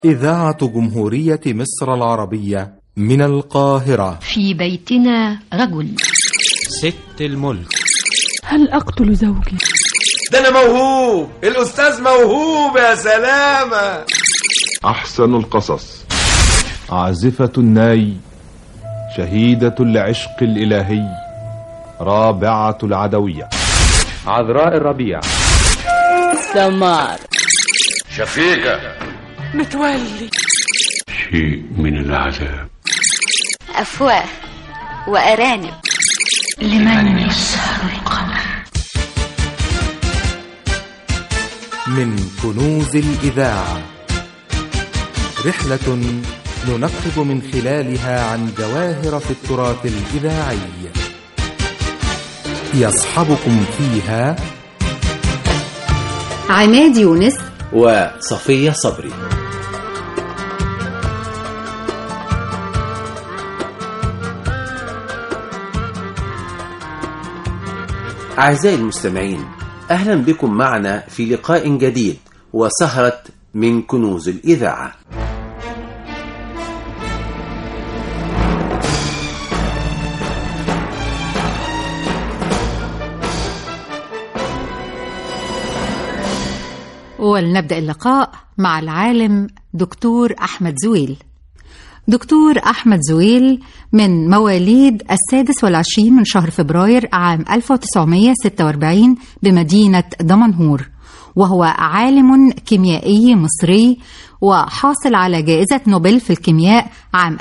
إذاعة جمهورية مصر العربية من القاهرة في بيتنا رجل ست الملك هل أقتل زوجي؟ ده أنا موهوب الأستاذ موهوب يا سلامة أحسن القصص عازفة الناي شهيدة العشق الإلهي رابعة العدوية عذراء الربيع سمار شفيقة متولي شيء من العذاب أفواه وأرانب لمن يسهر القمر من كنوز الإذاعة رحلة ننقب من خلالها عن جواهر في التراث الإذاعي يصحبكم فيها عماد يونس وصفية صبري أعزائي المستمعين أهلا بكم معنا في لقاء جديد وسهرة من كنوز الإذاعة ولنبدأ اللقاء مع العالم دكتور أحمد زويل دكتور أحمد زويل من مواليد السادس والعشرين من شهر فبراير عام 1946 بمدينة دمنهور وهو عالم كيميائي مصري وحاصل على جائزة نوبل في الكيمياء عام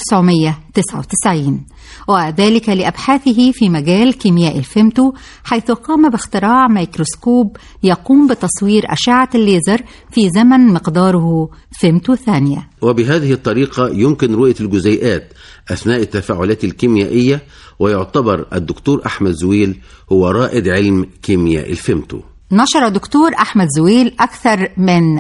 1999 وذلك لأبحاثه في مجال كيمياء الفيمتو حيث قام باختراع ميكروسكوب يقوم بتصوير أشعة الليزر في زمن مقداره فيمتو ثانية وبهذه الطريقة يمكن رؤية الجزيئات أثناء التفاعلات الكيميائية ويعتبر الدكتور أحمد زويل هو رائد علم كيمياء الفيمتو نشر دكتور أحمد زويل أكثر من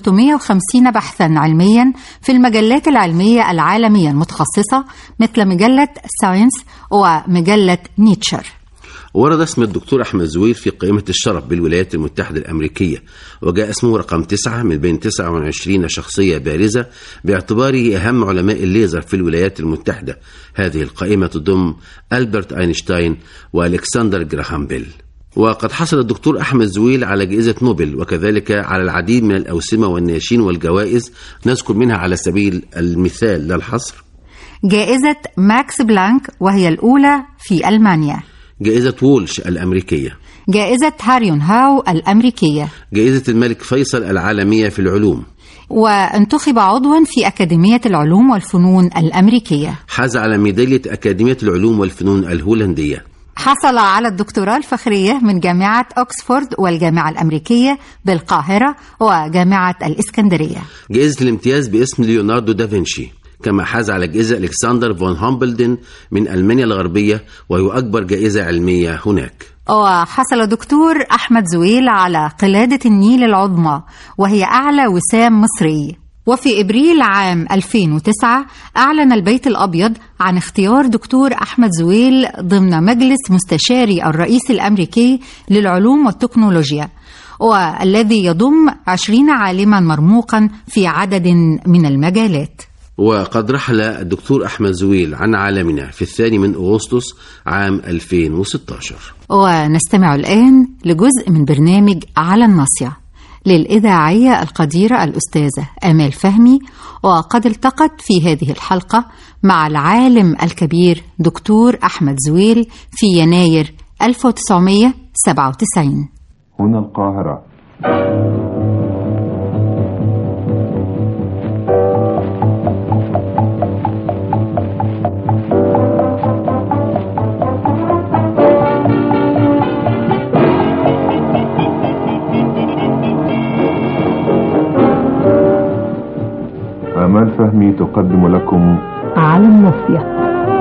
350 بحثا علميا في المجلات العلمية العالمية المتخصصة مثل مجلة ساينس ومجلة نيتشر ورد اسم الدكتور أحمد زويل في قائمة الشرف بالولايات المتحدة الأمريكية وجاء اسمه رقم تسعة من بين 29 شخصية بارزة باعتباره أهم علماء الليزر في الولايات المتحدة هذه القائمة تضم ألبرت أينشتاين وألكسندر جراهام بيل وقد حصل الدكتور أحمد زويل على جائزة نوبل وكذلك على العديد من الأوسمة والناشين والجوائز نذكر منها على سبيل المثال لا الحصر جائزة ماكس بلانك وهي الأولى في ألمانيا جائزة وولش الأمريكية جائزة هاريون هاو الأمريكية جائزة الملك فيصل العالمية في العلوم وانتخب عضوا في أكاديمية العلوم والفنون الأمريكية حاز على ميدالية أكاديمية العلوم والفنون الهولندية حصل على الدكتوراه الفخرية من جامعة أكسفورد والجامعة الأمريكية بالقاهرة وجامعة الإسكندرية جائزة الامتياز باسم ليوناردو دافنشي كما حاز على جائزة ألكسندر فون هامبلدن من ألمانيا الغربية وهي أكبر جائزة علمية هناك وحصل دكتور أحمد زويل على قلادة النيل العظمى وهي أعلى وسام مصري وفي إبريل عام 2009 أعلن البيت الأبيض عن اختيار دكتور أحمد زويل ضمن مجلس مستشاري الرئيس الأمريكي للعلوم والتكنولوجيا والذي يضم 20 عالما مرموقا في عدد من المجالات وقد رحل الدكتور أحمد زويل عن عالمنا في الثاني من أغسطس عام 2016 ونستمع الآن لجزء من برنامج على الناصية للإذاعية القديرة الأستاذة آمال فهمي وقد التقت في هذه الحلقة مع العالم الكبير دكتور أحمد زويل في يناير 1997 هنا القاهرة آمال فهمي تقدم لكم على الناصية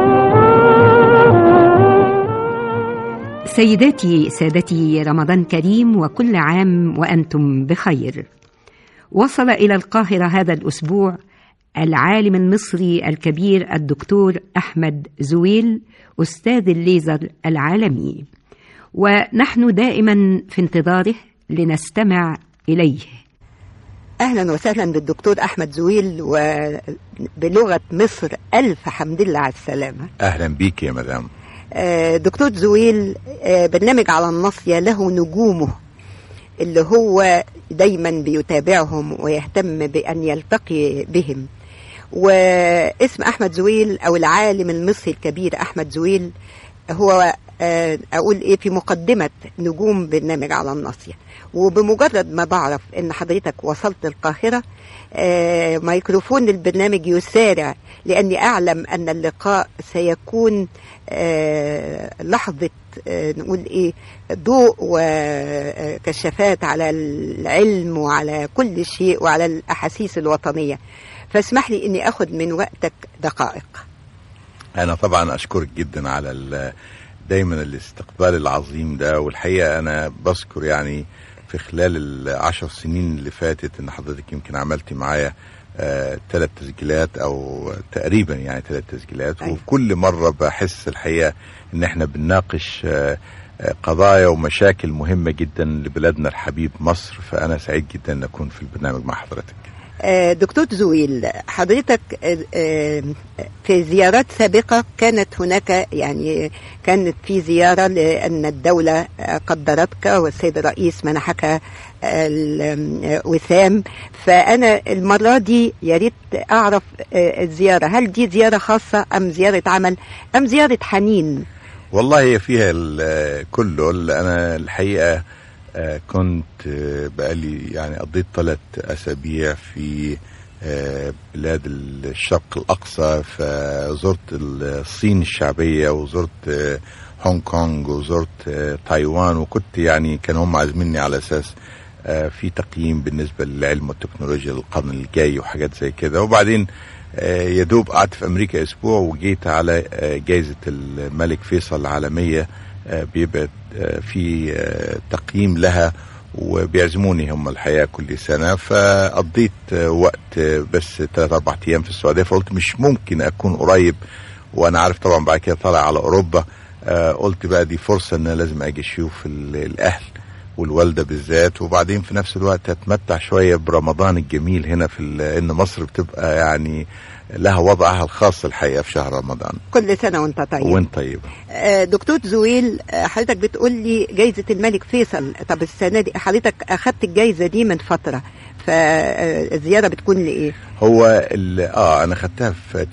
سيداتي سادتي رمضان كريم وكل عام وأنتم بخير وصل إلى القاهرة هذا الأسبوع العالم المصري الكبير الدكتور أحمد زويل أستاذ الليزر العالمي ونحن دائما في انتظاره لنستمع إليه اهلا وسهلا بالدكتور احمد زويل وبلغه مصر الف حمد لله على السلامه اهلا بيك يا مدام آه، دكتور زويل آه، برنامج على الناصيه له نجومه اللي هو دايما بيتابعهم ويهتم بان يلتقي بهم واسم احمد زويل او العالم المصري الكبير احمد زويل هو آه، اقول ايه في مقدمه نجوم برنامج على الناصيه وبمجرد ما بعرف ان حضرتك وصلت القاهره آه، ميكروفون البرنامج يسارع لاني اعلم ان اللقاء سيكون آه، لحظه آه، نقول ايه ضوء وكشافات على العلم وعلى كل شيء وعلى الاحاسيس الوطنيه فاسمح لي اني اخذ من وقتك دقائق انا طبعا اشكرك جدا على ال- دايما الاستقبال العظيم ده والحقيقه انا بذكر يعني في خلال العشر سنين اللي فاتت ان حضرتك يمكن عملتي معايا ثلاث تسجيلات او تقريبا يعني ثلاث تسجيلات أيوة. وكل مره بحس الحقيقه ان احنا بنناقش آه، آه، قضايا ومشاكل مهمه جدا لبلادنا الحبيب مصر فانا سعيد جدا ان اكون في البرنامج مع حضرتك آه، دكتور زويل حضرتك آه، آه، في زيارات سابقة كانت هناك يعني كانت في زيارة لأن الدولة آه، قدرتك والسيد الرئيس منحك الوسام فأنا المرة دي يا ريت أعرف آه، الزيارة هل دي زيارة خاصة أم زيارة عمل أم زيارة حنين والله هي فيها ال- كله انا الحقيقه آه، كنت آه، بقالي يعني قضيت ثلاث اسابيع في آه، بلاد الشرق الاقصى فزرت الصين الشعبيه وزرت آه، هونج كونج وزرت آه، تايوان وكنت يعني كانوا هم عازميني على اساس آه، في تقييم بالنسبه للعلم والتكنولوجيا للقرن الجاي وحاجات زي كده وبعدين آه، يا دوب قعدت في امريكا اسبوع وجيت على آه، جائزه الملك فيصل العالميه آه، بيبقى آه، في آه، تقييم لها وبيعزموني هم الحقيقه كل سنه فقضيت آه، وقت آه، بس ثلاث اربع ايام في السعوديه فقلت مش ممكن اكون قريب وانا عارف طبعا بعد كده طالع على اوروبا آه، قلت بقى دي فرصه ان أنا لازم اجي اشوف ال- الاهل والوالده بالذات وبعدين في نفس الوقت اتمتع شويه برمضان الجميل هنا في ال- ان مصر بتبقى يعني لها وضعها الخاص الحقيقه في شهر رمضان كل سنة وأنت طيب وانت طيب آه، دكتور زويل آه، حضرتك بتقول لي جايزة الملك فيصل طب السنة دي حضرتك أخدت الجايزة دي من فترة فالزيارة بتكون لإيه؟ هو ال- اه انا خدتها في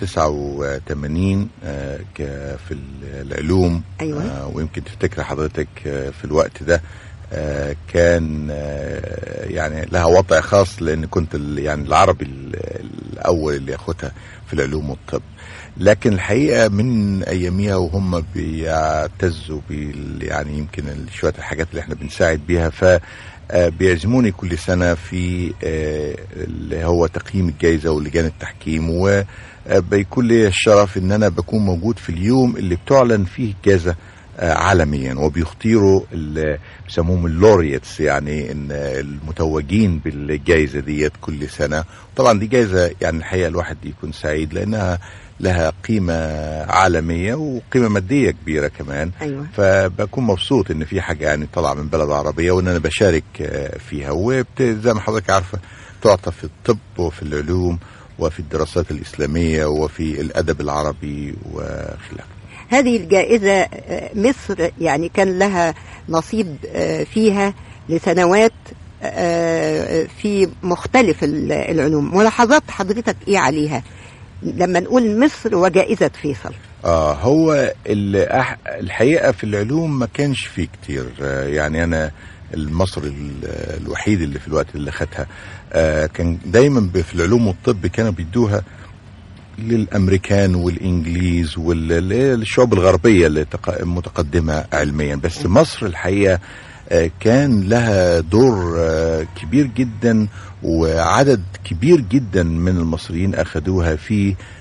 89 آه ك- في ال- العلوم أيوة. آه ويمكن تفتكر حضرتك آه في الوقت ده آه كان آه يعني لها وضع خاص لان كنت ال- يعني العربي ال- الاول اللي ياخدها في العلوم والطب لكن الحقيقه من اياميها وهم بيعتزوا بال يعني يمكن ال- شويه الحاجات اللي احنا بنساعد بيها ف آه، بيعزموني كل سنة في آه، اللي هو تقييم الجائزة ولجان التحكيم وبيكون لي الشرف ان انا بكون موجود في اليوم اللي بتعلن فيه الجائزة آه، عالميا وبيختيروا ال- بيسموهم اللوريتس يعني ان المتوجين بالجائزة ديت كل سنة طبعا دي جائزة يعني الحقيقة الواحد يكون سعيد لانها لها قيمة عالمية وقيمة مادية كبيرة كمان أيوة. فبكون مبسوط ان في حاجه يعني طالعه من بلد عربيه وان انا بشارك آه، فيها وزي ما حضرتك عارفه تعطى في الطب وفي العلوم وفي الدراسات الاسلاميه وفي الادب العربي وخلافه هذه الجائزة آه، مصر يعني كان لها نصيب آه، فيها لسنوات آه، في مختلف ال- العلوم ملاحظات حضرتك ايه عليها لما نقول مصر وجائزة فيصل اه هو ال- أح- الحقيقه في العلوم ما كانش فيه كتير آه، يعني انا المصري ال- الوحيد اللي في الوقت اللي خدها آه، كان دايما ب- في العلوم والطب كانوا بيدوها للامريكان والانجليز والشعوب الغربيه اللي تق- متقدمه علميا بس مصر الحقيقه آه، كان لها دور آه، كبير جدا وعدد كبير جدا من المصريين اخذوها في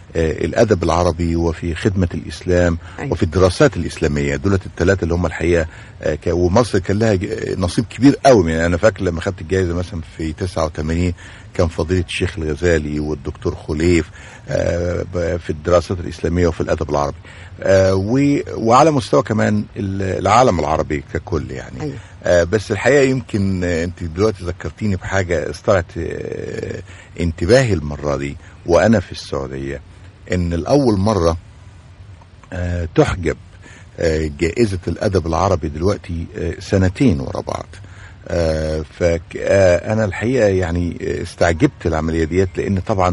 آه، الادب العربي وفي خدمه الاسلام أيوة. وفي الدراسات الاسلاميه دولت الثلاثه اللي هم الحقيقه آه، ك- ومصر كان لها ج- نصيب كبير قوي من انا فاكر لما خدت الجائزه مثلا في 89 كان فضيله الشيخ الغزالي والدكتور خليف آه، ب- في الدراسات الاسلاميه وفي الادب العربي آه، و- وعلى مستوى كمان ال- العالم العربي ككل يعني أيوة. آه، بس الحقيقه يمكن آه، انت دلوقتي ذكرتيني بحاجه استرعت آه، انتباهي المره دي وانا في السعوديه ان الاول مره آه، تحجب آه، جائزه الادب العربي دلوقتي آه، سنتين ورا بعض فانا الحقيقه يعني آه، استعجبت العمليه ديت لان طبعا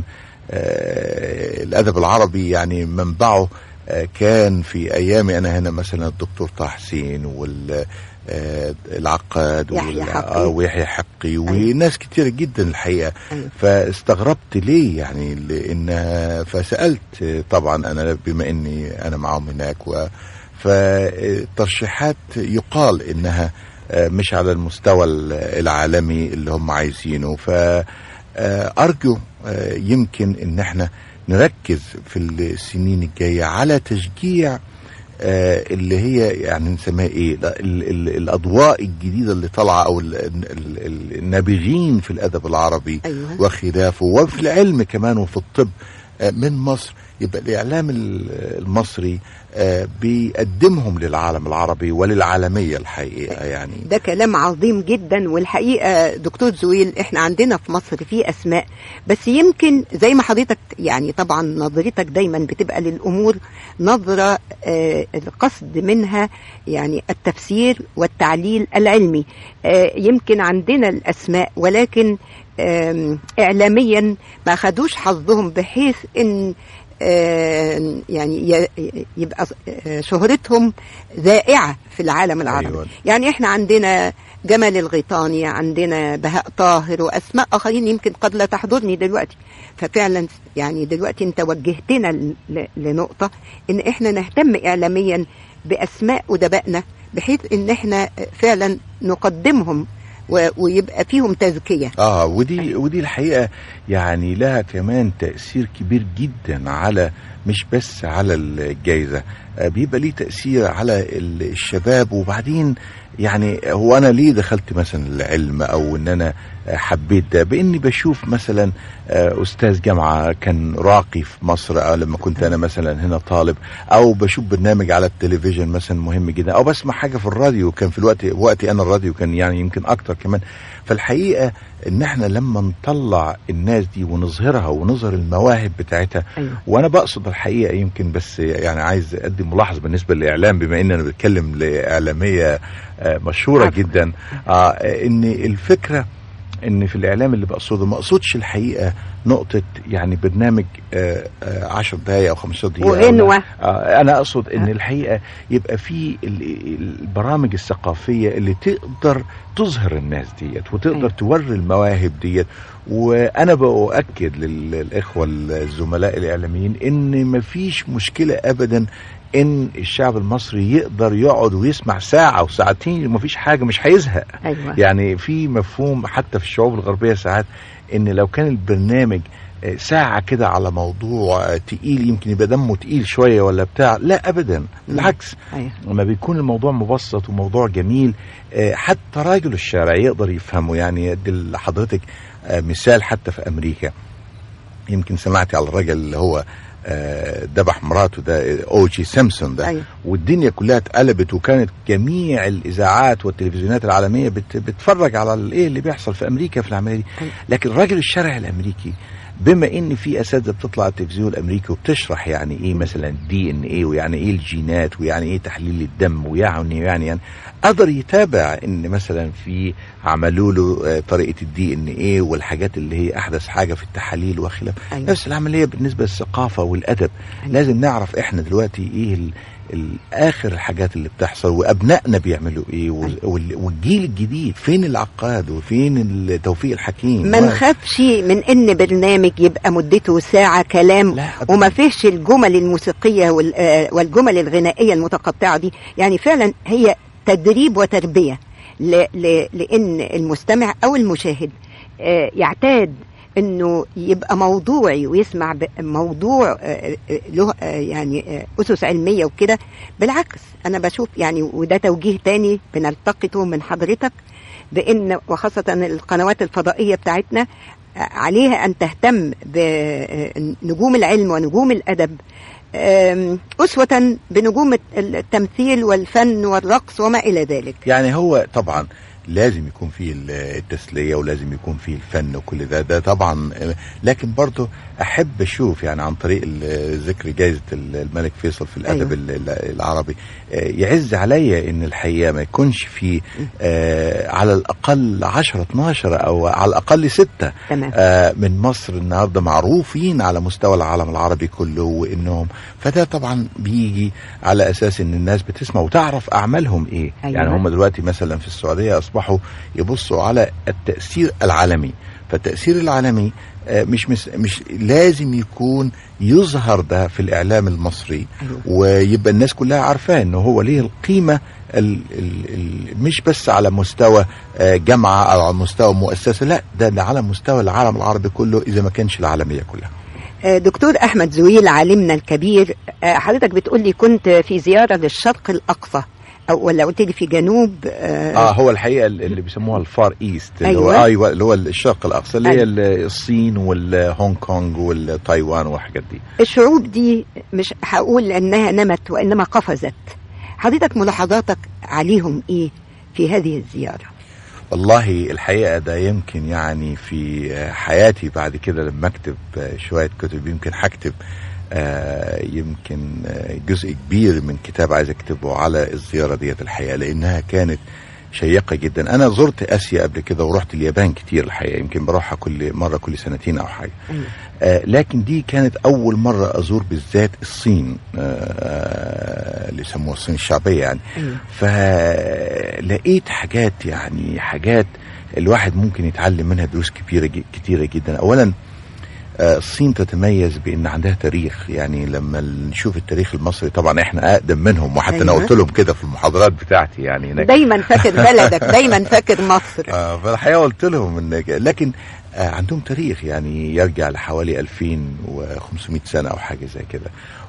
آه، الادب العربي يعني منبعه آه، كان في ايامي انا هنا مثلا الدكتور طه حسين وال آه، العقاد يحيى وال- حقي. آه، ويحيى حقي وناس كتير جدا الحقيقه أيوة. فاستغربت ليه يعني لان فسالت آه، طبعا انا بما اني انا معاهم هناك و فترشيحات يقال انها آه، مش على المستوى ال- العالمي اللي هم عايزينه فأرجو يمكن ان احنا نركز في السنين الجاية على تشجيع آه، اللي هي يعني نسميها ايه ال- ال- الاضواء الجديده اللي طالعه او ال- ال- ال- النابغين في الادب العربي أيوة. وخلافه وفي العلم كمان وفي الطب آه، من مصر يبقى الاعلام ال- المصري آه، بيقدمهم للعالم العربي وللعالميه الحقيقه يعني ده كلام عظيم جدا والحقيقه دكتور زويل احنا عندنا في مصر في اسماء بس يمكن زي ما حضرتك يعني طبعا نظرتك دايما بتبقى للامور نظره آه القصد منها يعني التفسير والتعليل العلمي آه يمكن عندنا الاسماء ولكن آم، اعلاميا ما خدوش حظهم بحيث ان آه، يعني ي- يبقى آه، شهرتهم ذائعة في العالم العربي أيوة. يعني احنا عندنا جمال الغيطاني عندنا بهاء طاهر واسماء اخرين يمكن قد لا تحضرني دلوقتي ففعلا يعني دلوقتي انت وجهتنا ل- لنقطة ان احنا نهتم اعلاميا باسماء ادبائنا بحيث ان احنا فعلا نقدمهم و- ويبقى فيهم تزكية اه ودي ودي الحقيقه يعني لها كمان تاثير كبير جدا على مش بس على الجائزه آه بيبقى ليه تاثير على ال- الشباب وبعدين يعني هو انا ليه دخلت مثلا العلم او ان انا آه، حبيت ده باني بشوف مثلا آه، استاذ جامعه كان راقي في مصر أو لما كنت انا مثلا هنا طالب او بشوف برنامج على التلفزيون مثلا مهم جدا او بسمع حاجه في الراديو كان في الوقت وقتي انا الراديو كان يعني يمكن اكتر كمان فالحقيقه ان احنا لما نطلع الناس دي ونظهرها ونظهر المواهب بتاعتها أيوة. وانا بقصد الحقيقه يمكن بس يعني عايز ادي ملاحظه بالنسبه للاعلام بما ان انا بتكلم لاعلاميه آه، مشهوره عفوا. جدا آه، ان الفكره ان في الاعلام اللي بقصده ما اقصدش الحقيقه نقطه يعني برنامج آه، آه، 10 دقائق او 15 دقيقه وغنوة. آه، انا اقصد ان الحقيقه يبقى في ال- البرامج الثقافيه اللي تقدر تظهر الناس ديت وتقدر أيوة. توري المواهب ديت وانا باؤكد للاخوه الزملاء الاعلاميين ان مفيش مشكله ابدا ان الشعب المصري يقدر يقعد ويسمع ساعه وساعتين مفيش حاجه مش هيزهق أيوة. يعني في مفهوم حتى في الشعوب الغربيه ساعات ان لو كان البرنامج آه، ساعة كده على موضوع آه، تقيل يمكن يبقى دمه تقيل شوية ولا بتاع لا أبدا بالعكس أيوة. لما بيكون الموضوع مبسط وموضوع جميل آه، حتى راجل الشارع يقدر يفهمه يعني ادي لحضرتك آه، مثال حتى في أمريكا يمكن سمعتي على الراجل اللي هو آه، ذبح مراته ده او جي سيمسون ده أيوة. والدنيا كلها اتقلبت وكانت جميع الاذاعات والتلفزيونات العالميه بت بتتفرج على الايه اللي بيحصل في امريكا في العمليه دي لكن راجل الشارع الامريكي بما ان في اساتذه بتطلع على التلفزيون الامريكي وبتشرح يعني ايه مثلا دي ان ايه ويعني ايه الجينات ويعني ايه تحليل الدم ويعني يعني يعني قدر يتابع ان مثلا في عملوا له آه، طريقه الدي ان ايه والحاجات اللي هي احدث حاجه في التحاليل وخلاف أيوة. نفس العمليه بالنسبه للثقافه والادب لازم نعرف احنا دلوقتي ايه ال- ال- اخر الحاجات اللي بتحصل وابنائنا بيعملوا ايه وال- وال- والجيل الجديد فين العقاد وفين التوفيق الحكيم ما نخافش من ان برنامج يبقى مدته ساعة كلام لا أبداً. وما فيش الجمل الموسيقية وال- آه، والجمل الغنائية المتقطعة دي يعني فعلا هي تدريب وتربية ل- ل- لان المستمع او المشاهد آه، يعتاد انه يبقى موضوعي ويسمع ب- موضوع آه، آه، له آه، يعني آه، اسس علميه وكده بالعكس انا بشوف يعني وده توجيه تاني بنلتقطه من حضرتك بان وخاصه القنوات الفضائيه بتاعتنا آه، عليها ان تهتم بنجوم العلم ونجوم الادب آم، أسوة بنجوم التمثيل والفن والرقص وما إلى ذلك يعني هو طبعا لازم يكون فيه ال- التسلية ولازم يكون فيه الفن وكل ده ده طبعا لكن برضه أحب أشوف يعني عن طريق ال- ذكر جائزة ال- الملك فيصل في الأدب أيوة. ال- ال- العربي آه، يعز عليا إن الحقيقة ما يكونش فيه آه، على الأقل 10 12 أو على الأقل ستة تمام. آه، من مصر النهارده معروفين على مستوى العالم العربي كله وانهم فده طبعا بيجي على اساس ان الناس بتسمع وتعرف اعمالهم ايه أيوة. يعني هم دلوقتي مثلا في السعوديه اصبحوا يبصوا على التاثير العالمي فالتاثير العالمي آه، مش مش, مش لازم يكون يظهر ده في الاعلام المصري أيوة. ويبقى الناس كلها عارفاه انه هو ليه القيمه ال ال ال مش بس على مستوى آه، جامعه او على مستوى مؤسسه لا ده على مستوى العالم العربي كله اذا ما كانش العالميه كلها آه، دكتور أحمد زويل عالمنا الكبير آه، حضرتك بتقول لي كنت في زيارة للشرق الأقصى أو ولا قلت لي في جنوب آه, اه هو الحقيقه اللي بيسموها الفار ايست اللي هو أيوة. ايوه اللي هو الشرق الاقصى اللي هي أيوة. الصين والهونج كونج والتايوان والحاجات دي الشعوب دي مش هقول أنها نمت وإنما قفزت حضرتك ملاحظاتك عليهم إيه في هذه الزيارة والله الحقيقة ده يمكن يعني في حياتي بعد كده لما اكتب شوية كتب يمكن هكتب آه، يمكن آه، جزء كبير من كتاب عايز اكتبه على الزيارة ديت الحقيقة لانها كانت شيقة جدا انا زرت اسيا قبل كده ورحت اليابان كتير الحقيقة يمكن بروحها كل مرة كل سنتين او حاجة آه، لكن دي كانت اول مرة ازور بالذات الصين آه، اللي يسموها الصين الشعبية يعني فلقيت حاجات يعني حاجات الواحد ممكن يتعلم منها دروس كبيرة ج- كتيرة جدا أولا آه، الصين تتميز بأن عندها تاريخ يعني لما نشوف التاريخ المصري طبعا احنا أقدم منهم وحتى أنا أيوة. قلت لهم كده في المحاضرات بتاعتي يعني هناك دايما فاكر بلدك دايما فاكر مصر آه فالحقيقه قلت لهم ان لكن آه عندهم تاريخ يعني يرجع لحوالي 2500 سنه او حاجه زي كده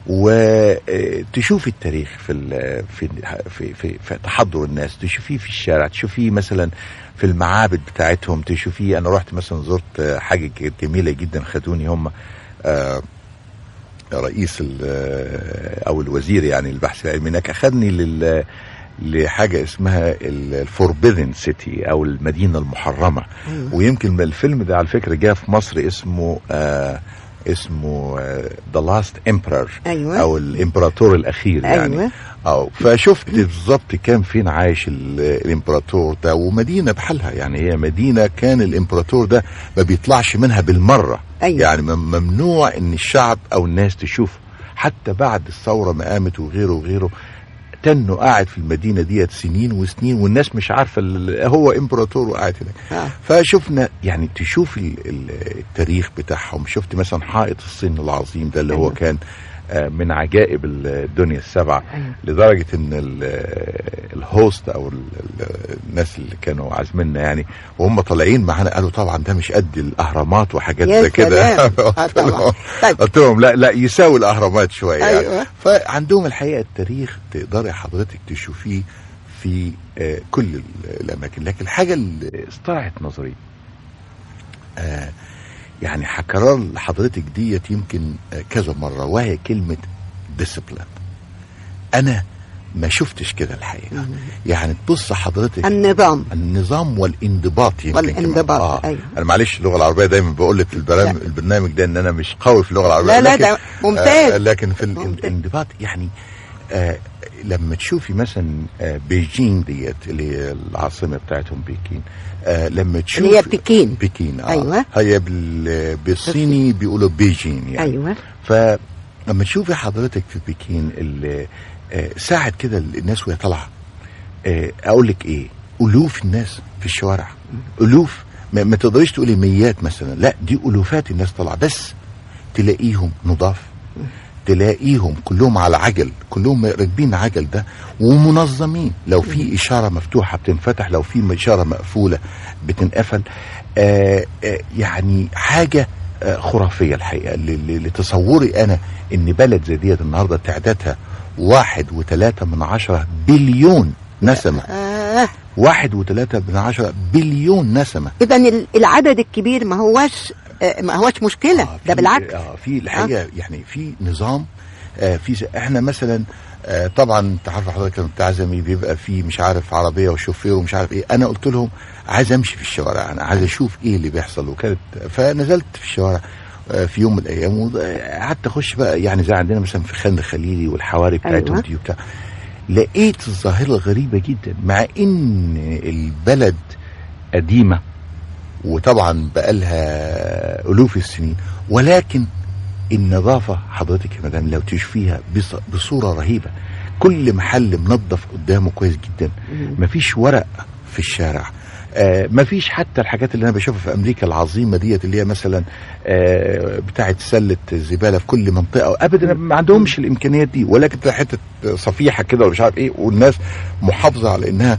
وتشوف التاريخ في ال- في في في, في تحضر الناس تشوفيه في الشارع تشوفيه مثلا في المعابد بتاعتهم تشوفيه انا رحت مثلا زرت آه، حاجه ج- جميله جدا خدوني هم آه رئيس ال- او الوزير يعني البحث العلمي هناك اخذني لل لحاجه اسمها الفوربيدن سيتي او المدينه المحرمه أيوة. ويمكن الفيلم ده على فكره جاء في مصر اسمه آه اسمه ذا لاست امبرور أيوة. او الامبراطور الاخير يعني أيوة. او فشفت بالظبط كان فين عايش ال- الامبراطور ده ومدينه بحالها يعني هي مدينه كان الامبراطور ده ما بيطلعش منها بالمره أيوة. يعني مم- ممنوع ان الشعب او الناس تشوفه حتى بعد الثوره ما قامت وغيره وغيره تنه قاعد في المدينه ديت سنين وسنين والناس مش عارفه ال- هو امبراطور وقاعد هناك آه. فشفنا يعني تشوف ال- ال- التاريخ بتاعهم شفت مثلا حائط الصين العظيم ده اللي هو أيوة. كان آه، من عجائب الدنيا السبعة أيوة. لدرجة ان ال- الهوست او ال- ال- الناس اللي كانوا عازميننا يعني وهم طالعين معانا قالوا طبعا ده مش قد الاهرامات وحاجات يا زي كده سلام. آه قلت طبعا. لهم- طيب. قلت لهم لا لا يساوي الاهرامات شويه يعني أيوة. فعندهم الحقيقه التاريخ تقدري حضرتك تشوفيه في آه، كل ال- الاماكن لكن الحاجه اللي استرعت نظري آه، يعني هكرر لحضرتك ديت يمكن آه، كذا مره وهي كلمه ديسيبلين انا ما شفتش كده الحقيقه يعني تبص حضرتك النظام النظام والانضباط يمكن والانضباط، كمان. أيوة. انا معلش اللغه العربيه دايما بقول لك في البرامج البرنامج ده ان انا مش قوي في اللغه العربيه لا، لا، لكن ده ممتاز. آه لكن في الان- ممتاز. الانضباط يعني آه لما تشوفي مثلا آه بيجين ديت اللي هي العاصمه بتاعتهم بكين آه لما تشوفي اللي هي بكين. بكين آه أيوة. هي بال- بالصيني بيقولوا بيجين يعني أيوة. فلما تشوفي حضرتك في بكين ال- آه، ساعة كده الناس وهي طالعة آه، أقول لك إيه ألوف الناس في الشوارع ألوف ما, ما تقدريش تقولي ميات مثلا لا دي ألوفات الناس طالعة بس تلاقيهم نضاف تلاقيهم كلهم على عجل كلهم راكبين عجل ده ومنظمين لو في اشاره مفتوحه بتنفتح لو في اشاره مقفوله بتنقفل آه آه يعني حاجه آه خرافيه الحقيقه ل- ل- لتصوري انا ان بلد زي ديت النهارده تعدادها واحد وثلاثة من عشرة بليون نسمة آه. واحد وثلاثة من عشرة بليون نسمة اذا ال- العدد الكبير ما هوش آه، ما هوش مشكله ده بالعكس اه في الحقيقه آه. يعني في نظام آه في س- احنا مثلا آه طبعا انت عارف حضرتك لما بتعزمي بيبقى في مش عارف عربيه وشوفير ومش عارف ايه انا قلت لهم عايز امشي في الشوارع انا عايز اشوف ايه اللي بيحصل وكانت فنزلت في الشوارع آه، في يوم من الايام وقعدت اخش بقى يعني زي عندنا مثلا في خان الخليلي والحواري بتاعتهم أيوة. دي وبتاع لقيت الظاهره الغريبه جدا مع ان البلد قديمه وطبعا بقالها الوف السنين ولكن النظافه حضرتك يا مدام لو تشوفيها بص- بصوره رهيبه كل محل منظف قدامه كويس جدا مفيش ورق في الشارع آه مفيش حتى الحاجات اللي انا بشوفها في امريكا العظيمه ديت اللي هي مثلا آه بتاعه سله الزباله في كل منطقه ابدا ما عندهمش الامكانيات دي ولكن تلاقي حته صفيحه كده ولا مش عارف ايه والناس محافظه على انها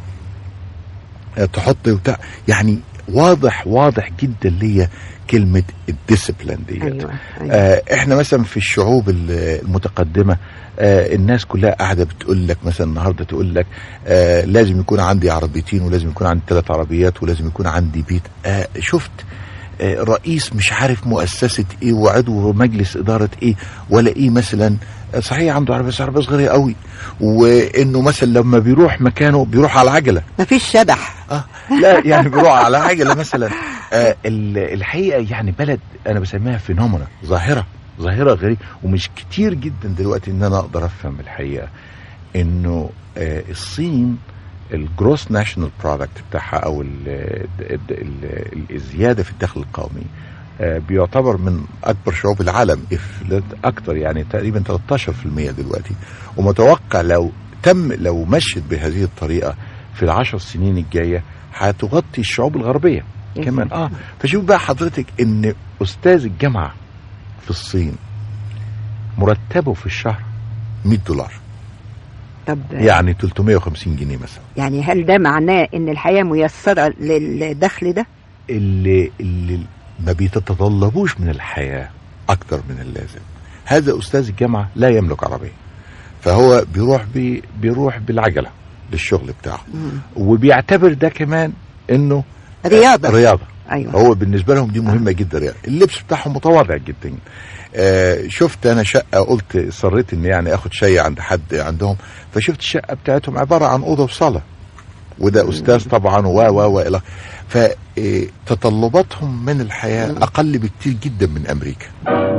آه، تحط بتاع يعني واضح واضح جدا ليا كلمه الديسيبلين ديت أيوة، أيوة. آه احنا مثلا في الشعوب ال- المتقدمه آه الناس كلها قاعده بتقول لك مثلا النهارده تقول لك آه لازم يكون عندي عربيتين ولازم يكون عندي ثلاث عربيات ولازم يكون عندي بيت آه شفت آه رئيس مش عارف مؤسسه ايه وعضو مجلس اداره ايه ولا ايه مثلا آه، صحيح عنده عربيه بس عربيه صغيره قوي وانه مثلا لما بيروح مكانه بيروح على العجله ما فيش شبح اه لا يعني بيروح على عجله مثلا آه ال- الحقيقه يعني بلد انا بسميها فينومينا ظاهره ظاهره غريبه ومش كتير جدا دلوقتي ان انا اقدر افهم الحقيقه انه آه الصين الجروس ناشونال برودكت بتاعها او ال ال ال الزياده في الدخل القومي آه، بيعتبر من اكبر شعوب العالم if not اكتر يعني تقريبا 13% دلوقتي ومتوقع لو تم لو مشت بهذه الطريقه في العشر سنين الجايه هتغطي الشعوب الغربيه كمان اه فشوف بقى حضرتك ان استاذ الجامعه في الصين مرتبه في الشهر 100 دولار طب يعني 350 جنيه مثلا يعني هل ده معناه ان الحياه ميسره للدخل ده اللي اللي ما بيتطلبوش من الحياه اكتر من اللازم هذا استاذ الجامعه لا يملك عربيه فهو بيروح بي بيروح بالعجله للشغل بتاعه وبيعتبر ده كمان انه رياضه رياضه ايوه هو بالنسبه لهم دي مهمه جدا يعني اللبس بتاعهم متواضع جدا آه شفت انا شقه قلت اصريت ان يعني اخد شيء عند حد عندهم فشفت الشقه بتاعتهم عباره عن اوضه وصاله وده استاذ طبعا و و و الى فتطلباتهم من الحياه اقل بكتير جدا من امريكا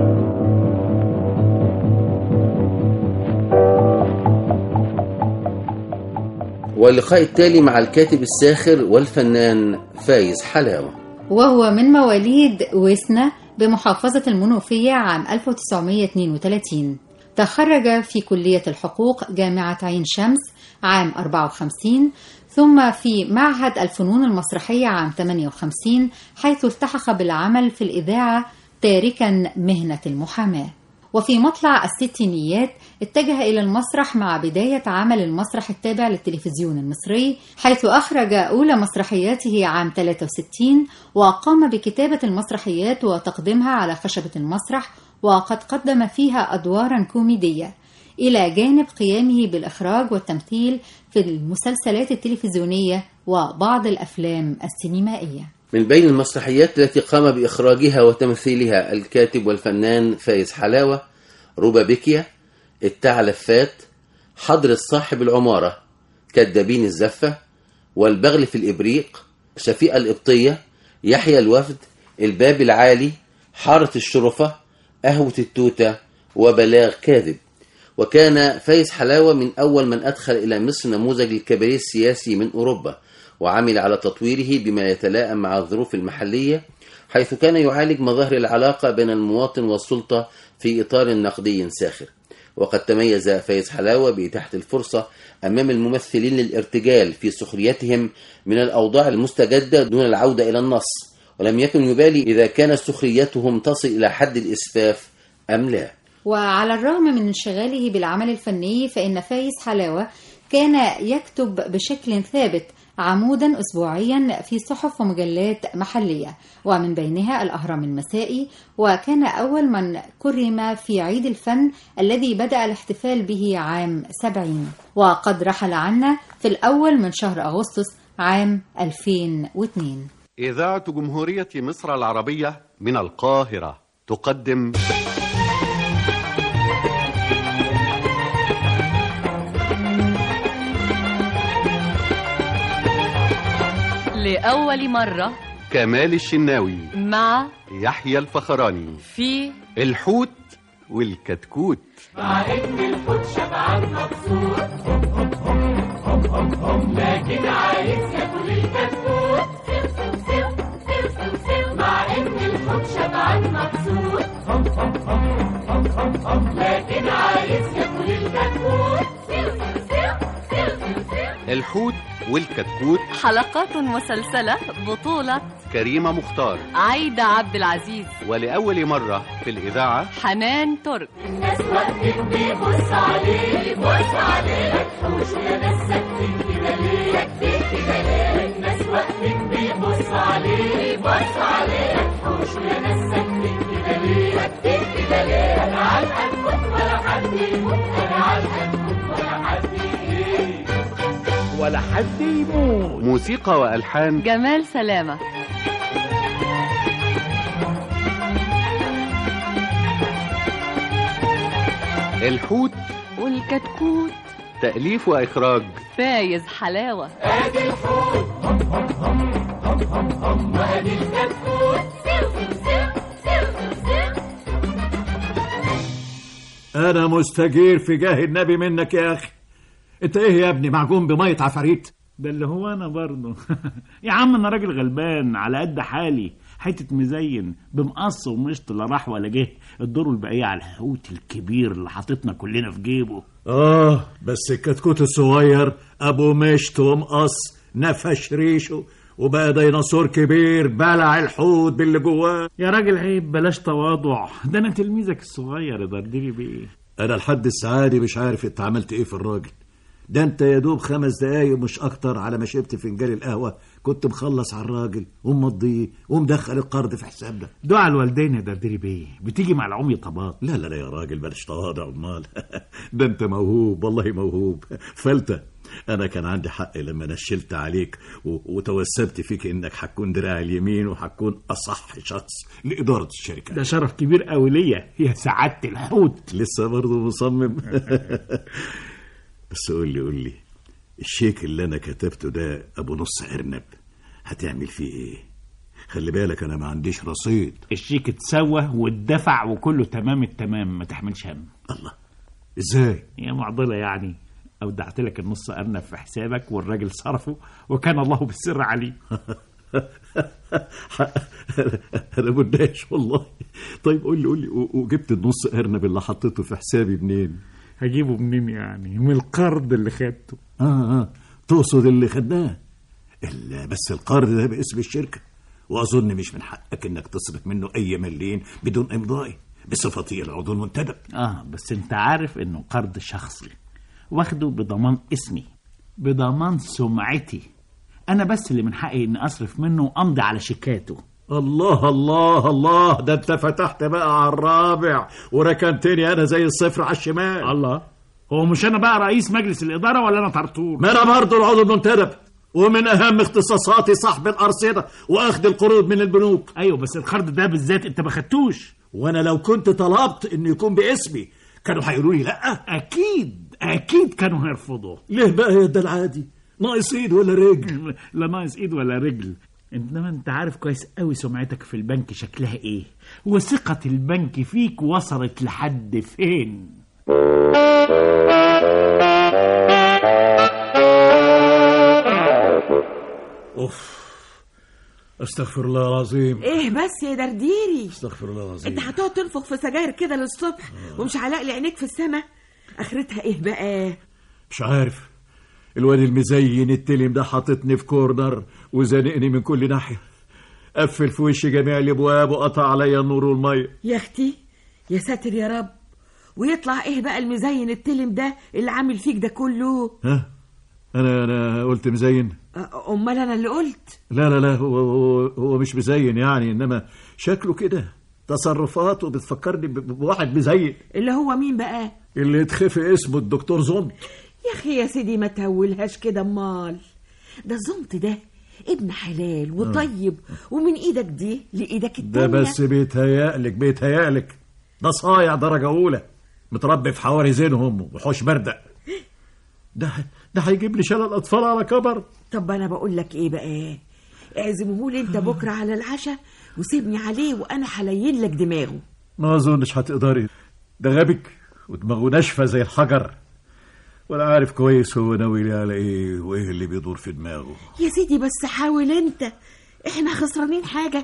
واللقاء التالي مع الكاتب الساخر والفنان فايز حلاوة وهو من مواليد وسنة بمحافظة المنوفية عام 1932 تخرج في كلية الحقوق جامعة عين شمس عام 54 ثم في معهد الفنون المسرحية عام 58 حيث التحق بالعمل في الإذاعة تاركا مهنة المحاماة وفي مطلع الستينيات اتجه إلى المسرح مع بداية عمل المسرح التابع للتلفزيون المصري حيث أخرج أولى مسرحياته عام 63 وقام بكتابة المسرحيات وتقديمها على خشبة المسرح وقد قدم فيها أدوارا كوميدية إلى جانب قيامه بالإخراج والتمثيل في المسلسلات التلفزيونية وبعض الأفلام السينمائية من بين المسرحيات التي قام بإخراجها وتمثيلها الكاتب والفنان فايز حلاوة روبا بيكيا التعلفات حضر صاحب العمارة كدابين الزفة والبغل في الإبريق شفيقة القبطية يحيى الوفد الباب العالي حارة الشرفة قهوة التوتة وبلاغ كاذب وكان فايز حلاوة من أول من أدخل إلى مصر نموذج الكباريه السياسي من أوروبا وعمل على تطويره بما يتلائم مع الظروف المحلية حيث كان يعالج مظاهر العلاقة بين المواطن والسلطة في إطار نقدي ساخر وقد تميز فايز حلاوة بإتاحة الفرصة أمام الممثلين للارتجال في سخريتهم من الأوضاع المستجدة دون العودة إلى النص ولم يكن يبالي إذا كانت سخريتهم تصل إلى حد الإسفاف أم لا وعلى الرغم من انشغاله بالعمل الفني فإن فايز حلاوة كان يكتب بشكل ثابت عمودا أسبوعيا في صحف ومجلات محلية ومن بينها الأهرام المسائي وكان أول من كرم في عيد الفن الذي بدأ الاحتفال به عام 70 وقد رحل عنا في الأول من شهر أغسطس عام 2002 إذاعة جمهورية مصر العربية من القاهرة تقدم لأول مرة كمال الشناوي مع يحيى الفخراني في الحوت والكتكوت مع ان الحوت شبعان مبسوط لكن عايز ياكل الكتكوت مع ان الحوت شبعان مبسوط لكن عايز ياكل الكتكوت الحوت والكتكوت حلقات مسلسلة بطولة كريمة مختار عايدة عبد العزيز ولأول مرة في الإذاعة حنان ترك الناس واقفين بيبص عليه بص عليه ما تحوش يا ناس ساكتين كده ليه ساكتين كده ليه الناس واقفين بيبص عليه بص عليه ما تحوش يا ناس ساكتين كده ليه ساكتين كده ليه انا علقان كنت ولا حد يموت انا علقان كنت ولا حد يجي ولا حد يموت موسيقى وألحان جمال سلامة الحوت والكتكوت تأليف وإخراج فايز حلاوة ادي الحوت هم هم هم هم هم هم وادي الكتكوت سيو سيو سيو سيو انا مستجير في جاه النبي منك يا اخي انت ايه يا ابني معجون بميه عفاريت ده اللي هو انا برضه يا عم انا راجل غلبان على قد حالي حته مزين بمقص ومشط لا راح ولا جه الدور البقيه على الحوت الكبير اللي حاططنا كلنا في جيبه اه بس الكتكوت الصغير ابو مشط ومقص نفش ريشه وبقى ديناصور كبير بلع الحوت باللي جواه يا راجل عيب بلاش تواضع ده انا تلميذك الصغير يا درديري بيه انا لحد السعادة مش عارف انت عملت ايه في الراجل ده انت يا دوب خمس دقايق مش اكتر على ما شربت فنجان القهوه كنت مخلص على الراجل ومضيه ومدخل القرض في حسابنا دعاء الوالدين يا درديري بيه بتيجي مع العمي طبات لا لا لا يا راجل بلاش تواضع امال ده انت موهوب والله موهوب فلتة انا كان عندي حق لما نشلت عليك و- وتوسبت فيك انك هتكون دراع اليمين وهتكون اصح شخص لاداره الشركه ده شرف كبير قوي ليا يا سعاده الحوت لسه برضه مصمم بس قول لي قول لي الشيك اللي انا كتبته ده ابو نص ارنب هتعمل فيه ايه خلي بالك انا ما عنديش رصيد الشيك اتسوى واتدفع وكله تمام التمام ما تحملش هم الله ازاي يا معضله يعني اودعت لك النص ارنب في حسابك والراجل صرفه وكان الله بالسر عليه انا مدهش والله طيب قول لي قول لي و- وجبت النص ارنب اللي حطيته في حسابي منين هجيبه منين يعني من القرض اللي خدته اه اه تقصد اللي خدناه ال- بس القرض ده باسم الشركه واظن مش من حقك انك تصرف منه اي مليين بدون امضائي بصفتي العضو المنتدب اه بس انت عارف انه قرض شخصي واخده بضمان اسمي بضمان سمعتي انا بس اللي من حقي اني اصرف منه وامضي على شيكاته الله الله الله ده انت فتحت بقى على الرابع وركنتني انا زي الصفر على الشمال الله هو مش انا بقى رئيس مجلس الاداره ولا انا طرطور ما انا برضه العضو المنتدب ومن اهم اختصاصاتي صاحب الارصده واخد القروض من البنوك ايوه بس القرض ده بالذات انت ما خدتوش وانا لو كنت طلبت انه يكون باسمي كانوا هيقولوا لي لا اكيد اكيد كانوا هيرفضوا ليه بقى يا ده العادي ناقص ايد ولا رجل لا ناقص ايد ولا رجل انما انت عارف كويس قوي سمعتك في البنك شكلها ايه وثقة البنك فيك وصلت لحد فين اوف استغفر الله العظيم ايه بس يا درديري استغفر الله العظيم انت هتقعد تنفخ في سجاير كده للصبح ومش علاق لي عينيك في السما اخرتها ايه بقى مش عارف الواد المزين التلم ده حاططني في كورنر وزانقني من كل ناحيه قفل في وشي جميع الابواب وقطع عليا النور والميه يا اختي يا ساتر يا رب ويطلع ايه بقى المزين التلم ده اللي عامل فيك ده كله ها انا انا قلت مزين أ- امال انا اللي قلت لا لا لا هو هو, هو مش مزين يعني انما شكله كده تصرفاته بتفكرني ب- ب- بواحد مزين اللي هو مين بقى اللي اتخفي اسمه الدكتور زونت يا اخي يا سيدي ما تهولهاش كده امال ده الزمط ده ابن حلال وطيب ومن ايدك دي لايدك ده التانية بس بيتهيألك بيتهيألك ده صايع درجة أولى متربي في حواري زينهم وحوش بردق ده ده هيجيب لي شلل أطفال على كبر طب انا بقول لك ايه بقى اعزمهولي انت بكره على العشاء وسيبني عليه وانا هلين لك دماغه ما أظنش هتقدري ده غبك ودماغه ناشفة زي الحجر ولا عارف كويس هو ناوي لي على إيه وإيه اللي بيدور في دماغه يا سيدي بس حاول انت احنا خسرانين حاجه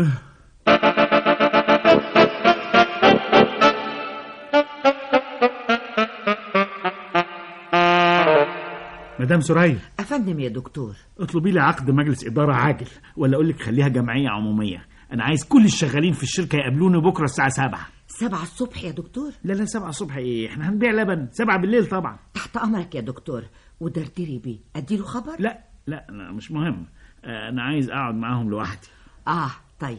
مدام سرية افندم يا دكتور اطلبي لي عقد مجلس إدارة عاجل ولا أقول لك خليها جمعية عمومية أنا عايز كل الشغالين في الشركة يقابلوني بكرة الساعة سبعة سبعة الصبح يا دكتور لا لا سبعة الصبح إيه إحنا هنبيع لبن سبعة بالليل طبعا تحت امرك يا دكتور ودردري بيه اديله خبر لا لا لا مش مهم آه، أنا عايز أقعد معاهم لوحدي اه طيب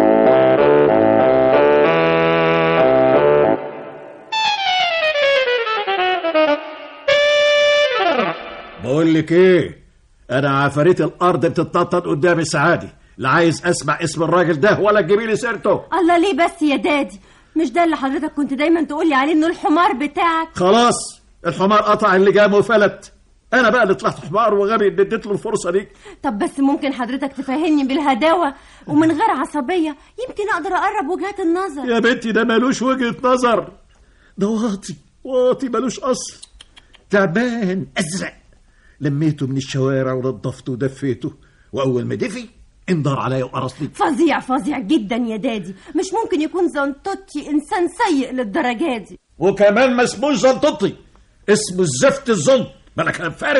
بقول لك إيه أنا عفاريت الأرض بتتنطط قدامي سعادي لا عايز أسمع اسم الراجل ده ولا تجيبي لي سيرته الله ليه بس يا دادي مش ده اللي حضرتك كنت دايما تقولي عليه انه الحمار بتاعك خلاص الحمار قطع اللجام وفلت انا بقى اللي طلعت حمار وغبي اللي اديت له الفرصه دي طب بس ممكن حضرتك تفهمني بالهداوة ومن غير عصبية يمكن اقدر اقرب وجهات النظر يا بنتي ده ملوش وجهه نظر ده واطي واطي ملوش اصل تعبان ازرق لميته من الشوارع ونضفته ودفيته واول ما دفي انضر عليا وقرصني فظيع فظيع جدا يا دادي مش ممكن يكون زنطوتي انسان سيء للدرجة دي وكمان ما اسموش زنططي اسمه الزفت الزنط بلا كلام فارغ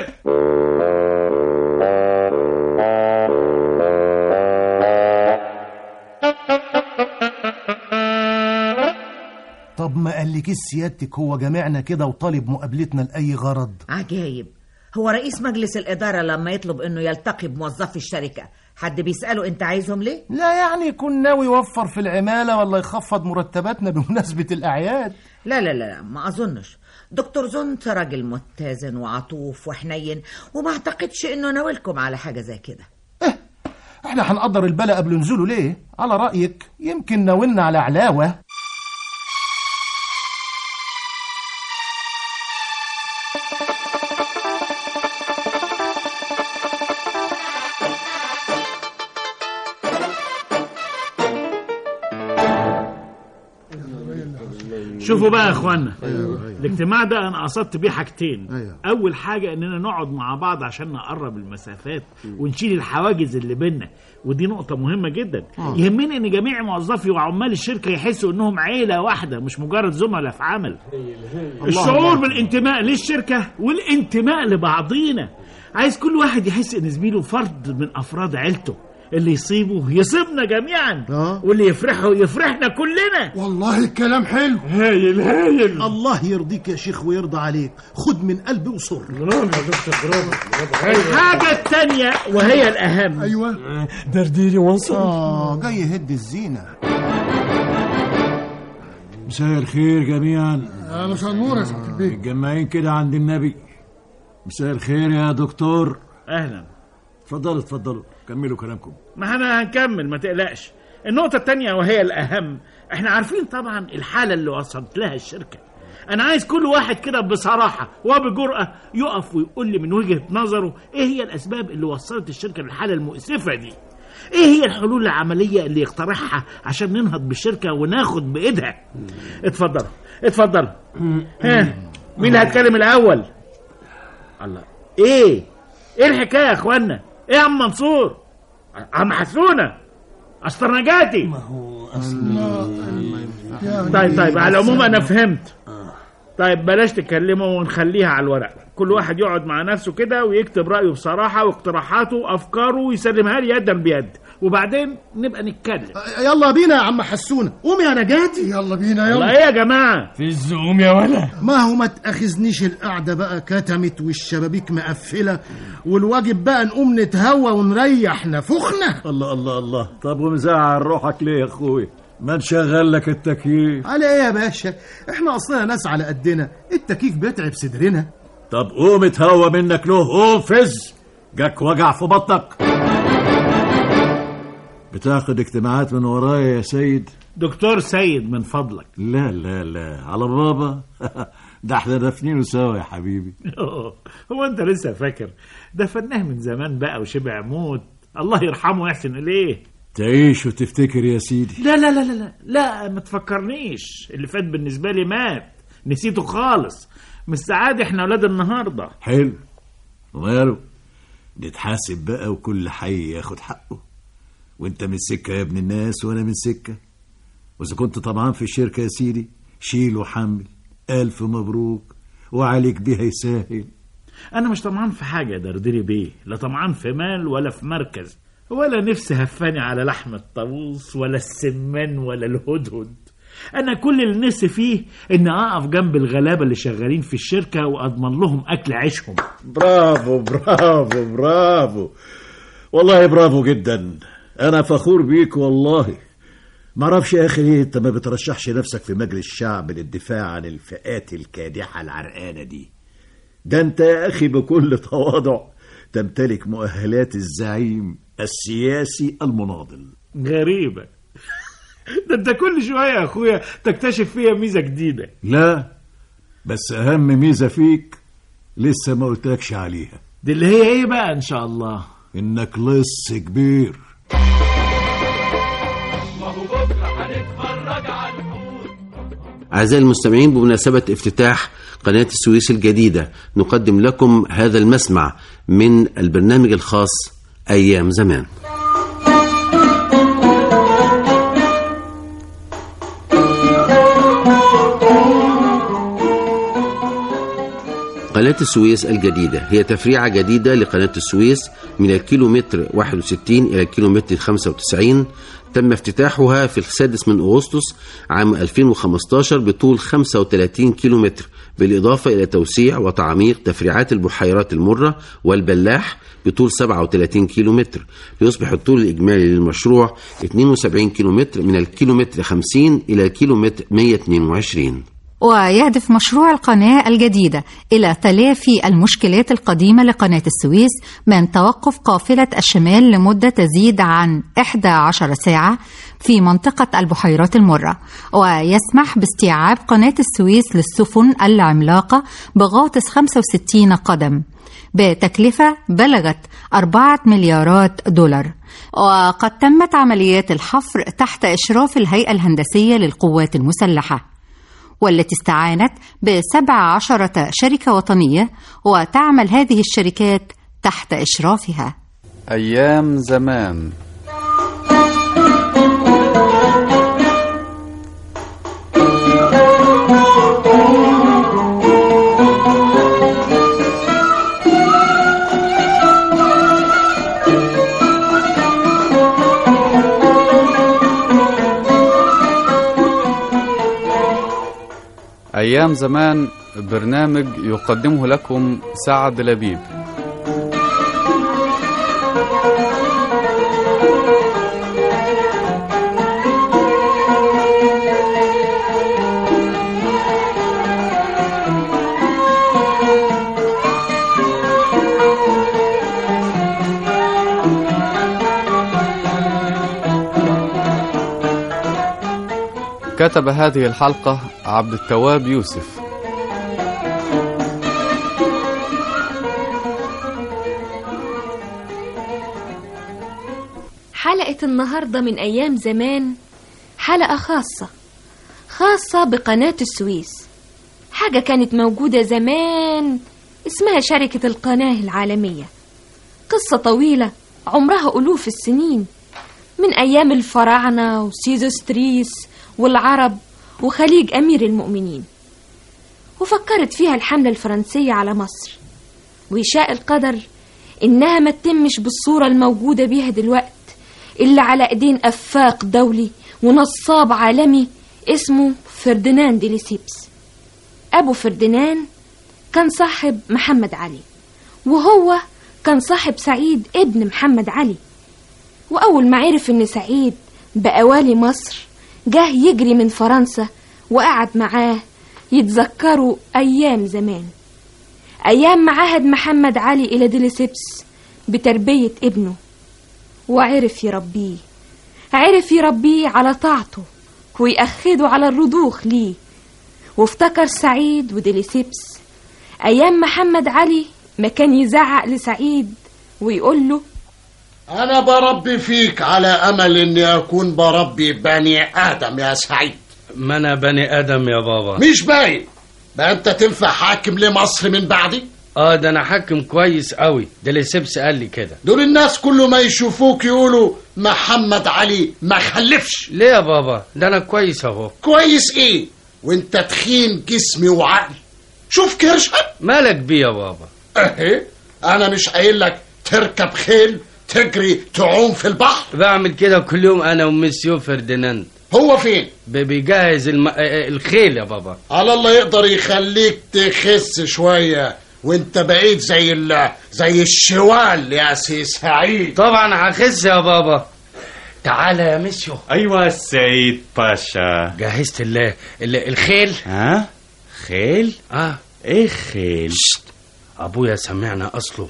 طب ما قالكيش سيادتك هو جامعنا كده وطالب مقابلتنا لأي غرض عجايب هو رئيس مجلس الإدارة لما يطلب إنه يلتقي بموظفي الشركة حد بيسأله أنت عايزهم ليه؟ لا يعني يكون ناوي يوفر في العمالة ولا يخفض مرتباتنا بمناسبة الأعياد لا لا لا ما أظنش دكتور زنت راجل متزن وعطوف وحنين وما أعتقدش إنه ناولكم على حاجة زي كده احنا هنقدر البلا قبل نزوله ليه على رأيك يمكن ناولنا على علاوة شوفوا بقى يا اخوانا الاجتماع ده انا قصدت بيه حاجتين اول حاجه اننا نقعد مع بعض عشان نقرب المسافات ونشيل الحواجز اللي بينا ودي نقطه مهمه جدا يهمني ان جميع موظفي وعمال الشركه يحسوا انهم عيله واحده مش مجرد زملاء في عمل الشعور بالانتماء للشركه والانتماء لبعضينا عايز كل واحد يحس ان زميله فرد من افراد عيلته اللي يصيبه يصيبنا جميعا واللي يفرحه يفرحنا كلنا والله الكلام حلو هايل هايل الله يرضيك يا شيخ ويرضى عليك خد من قلبي وصر الحاجة التانية وهي الأهم أيوة درديري وانصر آه جاي يهد الزينة مساء الخير جميعا مساء النور يا سعادة البيه متجمعين كده عند النبي مساء الخير يا دكتور أهلا اتفضلوا اتفضلوا كملوا كلامكم ما احنا هنكمل ما تقلقش النقطة التانية وهي الأهم احنا عارفين طبعا الحالة اللي وصلت لها الشركة أنا عايز كل واحد كده بصراحة وبجرأة يقف ويقول لي من وجهة نظره إيه هي الأسباب اللي وصلت الشركة للحالة المؤسفة دي إيه هي الحلول العملية اللي يقترحها عشان ننهض بالشركة وناخد بإيدها اتفضلوا اتفضلوا ها مين اللي هيتكلم الأول الله إيه إيه الحكاية يا إخوانا إيه يا عم منصور عم حسونة أسطرنجاتي طيب طيب على العموم أنا فهمت طيب بلاش تكلمه ونخليها على الورق كل واحد يقعد مع نفسه كده ويكتب رأيه بصراحة واقتراحاته وأفكاره ويسلمها لي يدا بيد وبعدين نبقى نتكلم يلا بينا يا عم حسونه قوم يا نجاتي يلا بينا يلا ايه يا جماعة في الزقوم يا ولا ما هو ما تاخذنيش القعده بقى كتمت والشبابيك مقفله والواجب بقى نقوم نتهوى ونريح نفخنا الله الله الله طب ومزعل روحك ليه يا اخوي ما نشغل لك التكييف على ايه يا باشا احنا اصلنا ناس على قدنا التكييف بيتعب صدرنا طب قوم اتهوى منك له قوم فز جاك وجع في بطنك بتاخد اجتماعات من ورايا يا سيد دكتور سيد من فضلك لا لا لا على بابا ده احنا دافنينه سوا يا حبيبي هو انت لسه فاكر ده فناه من زمان بقى وشبع موت الله يرحمه ويحسن اليه تعيش وتفتكر يا سيدي لا لا لا لا لا لا ما تفكرنيش اللي فات بالنسبة لي مات نسيته خالص مش سعادة احنا ولاد النهاردة حلو وماله نتحاسب بقى وكل حي ياخد حقه وانت من سكة يا ابن الناس وانا من سكة واذا كنت طمعان في الشركة يا سيدي شيل وحمل الف مبروك وعليك بيها يسهل انا مش طمعان في حاجة يا دردري بيه لا طمعان في مال ولا في مركز ولا نفسي هفاني على لحم الطاووس ولا السمان ولا الهدهد انا كل اللي نفسي فيه ان اقف جنب الغلابه اللي شغالين في الشركه واضمن لهم اكل عيشهم برافو برافو برافو والله برافو جدا انا فخور بيك والله ما اعرفش يا اخي ليه انت ما بترشحش نفسك في مجلس الشعب للدفاع عن الفئات الكادحه العرقانه دي ده انت يا اخي بكل تواضع تمتلك مؤهلات الزعيم السياسي المناضل غريبه ده انت كل شويه يا اخويا تكتشف فيها ميزه جديده لا بس اهم ميزه فيك لسه ما قلتلكش عليها دي اللي هي ايه بقى ان شاء الله انك لص كبير أعزائي المستمعين بمناسبة افتتاح قناة السويس الجديدة نقدم لكم هذا المسمع من البرنامج الخاص أيام زمان قناة السويس الجديدة هي تفريعة جديدة لقناة السويس من الكيلومتر 61 إلى الكيلومتر 95 تم افتتاحها في السادس من أغسطس عام 2015 بطول 35 كيلومتر بالإضافة إلى توسيع وتعميق تفريعات البحيرات المرة والبلاح بطول 37 كيلومتر ليصبح الطول الإجمالي للمشروع 72 كيلومتر من الكيلومتر 50 إلى الكيلومتر 122 ويهدف مشروع القناة الجديدة إلى تلافي المشكلات القديمة لقناة السويس من توقف قافلة الشمال لمدة تزيد عن 11 ساعة في منطقة البحيرات المرة ويسمح باستيعاب قناة السويس للسفن العملاقة بغاطس 65 قدم بتكلفة بلغت 4 مليارات دولار وقد تمت عمليات الحفر تحت إشراف الهيئة الهندسية للقوات المسلحة والتي استعانت بسبع عشرة شركة وطنية وتعمل هذه الشركات تحت إشرافها أيام زمان أيام زمان برنامج يقدمه لكم سعد لبيب كتب هذه الحلقة عبد التواب يوسف حلقة النهاردة من أيام زمان حلقة خاصة خاصة بقناة السويس حاجة كانت موجودة زمان اسمها شركة القناة العالمية قصة طويلة عمرها ألوف السنين من أيام الفراعنة وسيزوستريس والعرب وخليج أمير المؤمنين وفكرت فيها الحملة الفرنسية على مصر ويشاء القدر إنها ما تتمش بالصورة الموجودة بيها دلوقت إلا على إيدين أفاق دولي ونصاب عالمي اسمه فرديناند ليسيبس أبو فرديناند كان صاحب محمد علي وهو كان صاحب سعيد ابن محمد علي وأول ما عرف إن سعيد بقى والي مصر جه يجري من فرنسا وقعد معاه يتذكروا أيام زمان أيام ما عهد محمد علي إلى ديليسيبس بتربية ابنه وعرف يربيه عرف يربيه على طاعته ويأخده على الرضوخ ليه وافتكر سعيد وديليسيبس أيام محمد علي ما كان يزعق لسعيد ويقول له أنا بربي فيك على أمل إني أكون بربي بني آدم يا سعيد ما انا بني ادم يا بابا مش باين بقى أنت تنفع حاكم لمصر من بعدي اه ده انا حاكم كويس قوي ده اللي سيبس قال لي كده دول الناس كل ما يشوفوك يقولوا محمد علي ما خلفش ليه يا بابا ده انا كويس اهو كويس إيه وأنت تخين جسمي وعقلي شوف كرشك مالك بيه يا بابا اهي انا مش قايل لك تركب خيل تجري تعوم في البحر بعمل كده كل يوم انا ومسيو فرديناند هو فين ب- بيجهز الم... آه، الخيل يا بابا على الله يقدر يخليك تخس شوية وانت بقيت زي ال... زي الشوال يا سي سعيد طبعا هخس يا بابا تعالى يا مسيو ايوه السيد باشا جهزت ال... ال... الخيل ها خيل اه ايه خيل ابويا سمعنا اصله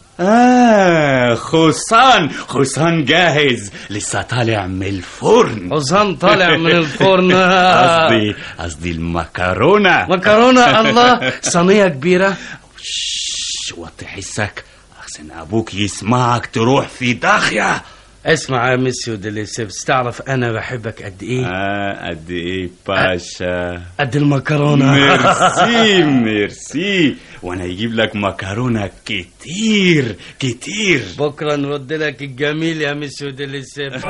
اه خصان خصان جاهز لسه طالع من الفرن حسام طالع من الفرن قصدي قصدي المكرونه مكرونه الله صينيه كبيره شش، وطي حسك احسن ابوك يسمعك تروح في داخيه اسمع يا مسيو ديليسيبس تعرف انا بحبك قد ايه اه قد ايه باشا قد المكرونه ميرسي ميرسي وانا اجيب لك مكرونه كتير كتير بكره نرد لك الجميل يا مسيو ديليسيبس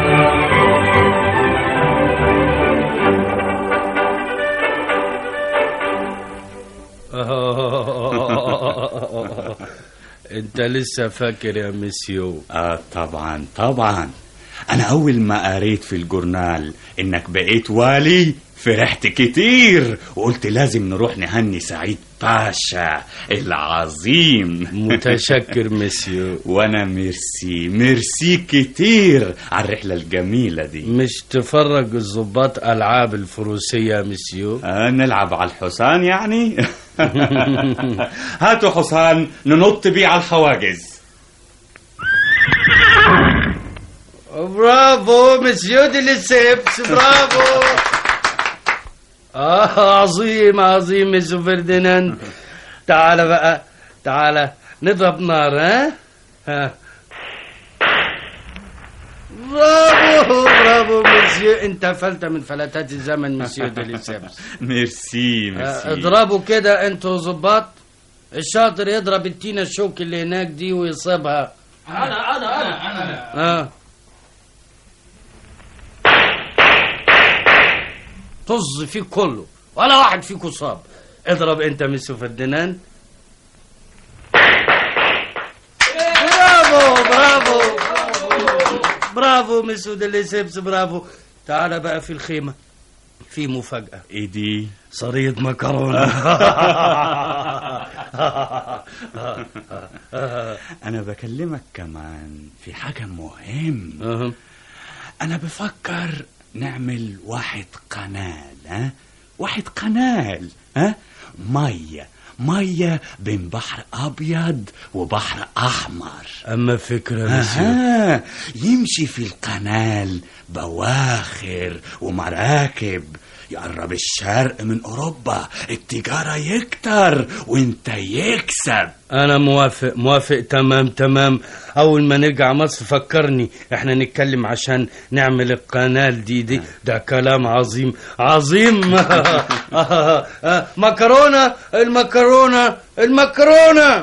انت لسه فاكر يا مسيو اه طبعا طبعا انا اول ما قريت في الجورنال انك بقيت والي فرحت كتير وقلت لازم نروح نهني سعيد باشا العظيم متشكر مسيو وانا ميرسي ميرسي كتير على الرحله الجميله دي مش تفرج الضباط العاب الفروسيه يا مسيو آه نلعب على الحصان يعني هاتوا حصان ننط بيه على الحواجز برافو مسيو ديليسيبس برافو اه عظيم عظيم مسيو فرديناند تعال بقى تعال نضرب نار ها ها برافو برافو مسيو انت فلت من فلتات الزمن مسيو ديليسيبس ميرسي آه، ميرسي اضربوا كده انتوا ظباط الشاطر يضرب التينة الشوك اللي هناك دي ويصيبها انا انا انا انا اه طز فيك كله ولا واحد فيكم صاب اضرب انت مسيو فرديناند برافو برافو برافو مسيو ديليسيبس برافو تعال بقى في الخيمة في مفاجأة ايه دي صريد مكرونة انا بكلمك كمان في حاجه مهم انا بفكر نعمل واحد قنال ها واحد قنال ها ميه ميه بين بحر ابيض وبحر احمر اما فكرة مسيو أها يمشي في القنال بواخر ومراكب يقرب الشرق من اوروبا التجاره يكتر وانت يكسب انا موافق موافق تمام تمام اول ما نرجع مصر فكرني احنا نتكلم عشان نعمل القنال دي دي ده كلام عظيم عظيم مكرونة المكرونة المكرونة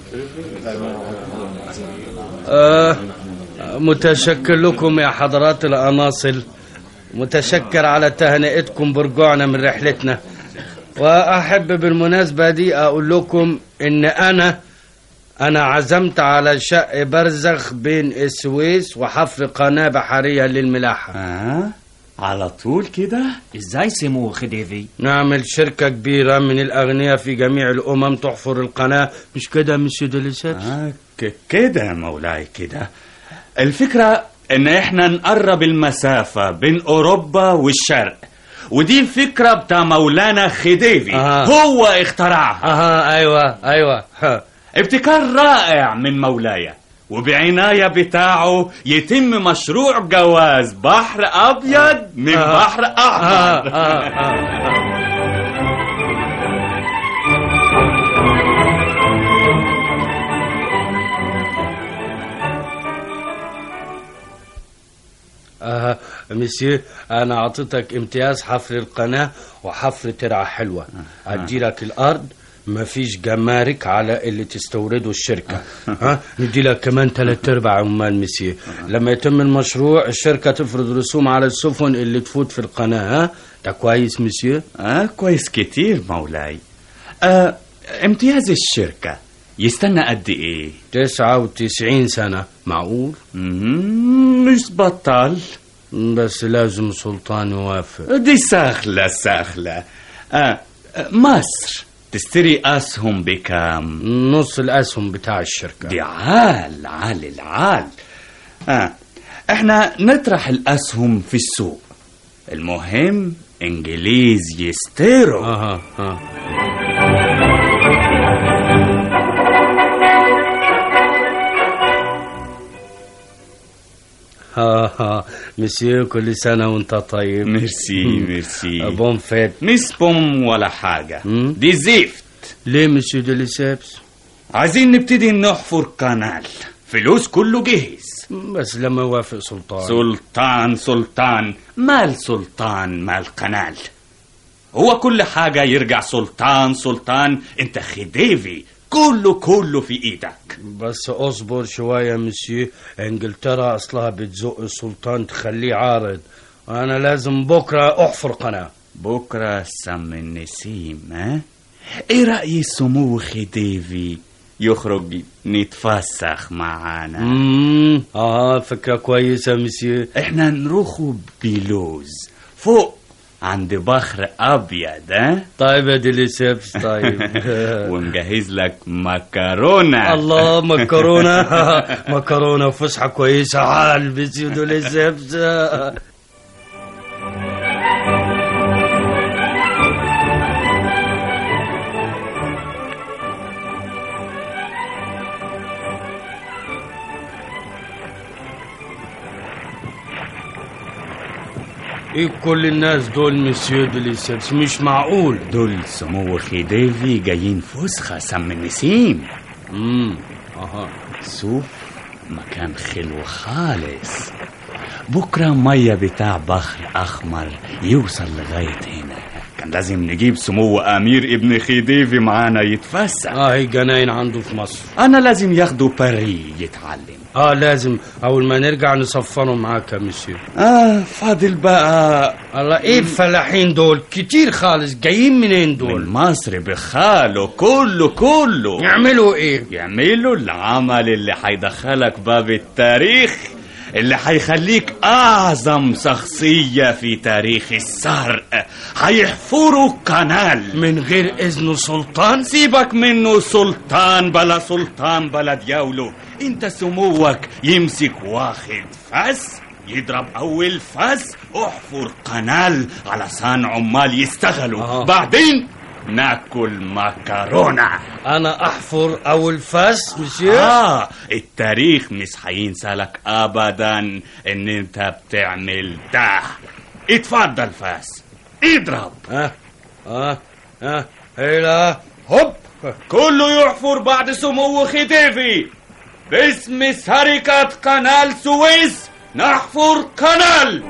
آه متشكر لكم يا حضرات الأناصل متشكر على تهنئتكم برجوعنا من رحلتنا وأحب بالمناسبة دي أقول لكم إن أنا أنا عزمت على شق برزخ بين السويس وحفر قناة بحرية للملاحة آه على طول كده ازاي سمو خديفي نعمل شركة كبيرة من الأغنياء في جميع الأمم تحفر القناة مش كده مسيو ديليسيبس آه ك- كده يا مولاي كده الفكرة ان احنا نقرب المسافة بين اوروبا والشرق ودي الفكرة بتاع مولانا خديفي آه. هو اخترعها اها ايوه ايوه ها. ابتكار رائع من مولاي وبعناية بتاعه يتم مشروع جواز بحر أبيض من آه. بحر أحمر آه، آه، آه. آه مسيو انا اعطيتك امتياز حفر القناه وحفر ترعه حلوه ادي لك الارض ما فيش جمارك على اللي تستورده الشركه ها ندي لك كمان ثلاث ارباع عمال مسيو لما يتم المشروع الشركه تفرض رسوم على السفن اللي تفوت في القناه ها ده كويس مسيو آه كويس كتير مولاي آه امتياز الشركة يستنى قد ايه 99 سنه معقول مم، مش بطل بس لازم سلطان يوافق دي سهلة سهلة آه آه، مصر تشتري أسهم بكام نص الاسهم بتاع الشركه دي عال عال العال آه. احنا نطرح الأسهم في السوق المهم إنجليز يستيروا اها اه ها ها مسيو كل سنة وانت طيب ميرسي ميرسي بون فيت مش بوم ولا حاجة دي زفت ليه مسيو ديليسيبس عايزين نبتدي نحفر قنال فلوس كله جهز بس لما يوافق سلطان سلطان سلطان مال سلطان مال قنال هو كل حاجة يرجع سلطان سلطان انت خديفي كله كله في ايدك بس اصبر شوية مسيو انجلترا اصلها بتزق السلطان تخليه عارض انا لازم بكرة احفر قناة بكرة سم النسيم ها ايه رأي سمو خديفي يخرج نتفسخ معانا امم اه فكرة كويسة مسيو احنا نروحوا بلوز فوق عند بحر ابيض ها طيب يا ديليسيبس طيب ونجهز لك مكرونه الله مكرونة مكرونة وفسحة كويسة عال مسيو ديليسيبس ايه كل الناس دول مسيو ديليسيبس مش معقول دول سمو خديفي جايين فسخة سم النسيم امم اها شوف مكان خلو خالص بكرة مية بتاع بحر أحمر يوصل لغاية هنا كان لازم نجيب سمو أمير ابن خديفي معانا يتفسح اه هي جناين عنده في مصر أنا لازم ياخده باري يتعلم اه لازم اول ما نرجع نصفره معاك يا مسيو آه فاضل بقى الله ايه الفلاحين دول كتير خالص جايين منين من دول مصر بخاله كله كله يعملوا ايه يعملوا العمل اللي هيدخلك باب التاريخ اللي هيخليك أعظم شخصية في تاريخ السرق هيحفروا قنال من غير اذن سلطان سيبك منه سلطان بلا سلطان بلا دياولو انت سموك يمسك واخد فاس يضرب اول فاس احفر قنال علشان عمال يستغلوا آه. بعدين ناكل مكرونه انا احفر اول فاس مسيو اه التاريخ مش هينسى لك ابدا ان انت بتعمل ده اتفضل فاس اضرب اه اه اه هيلا هوب كله يحفر بعد سمو خديفي باسم شركة قنال سويس نحفر قنال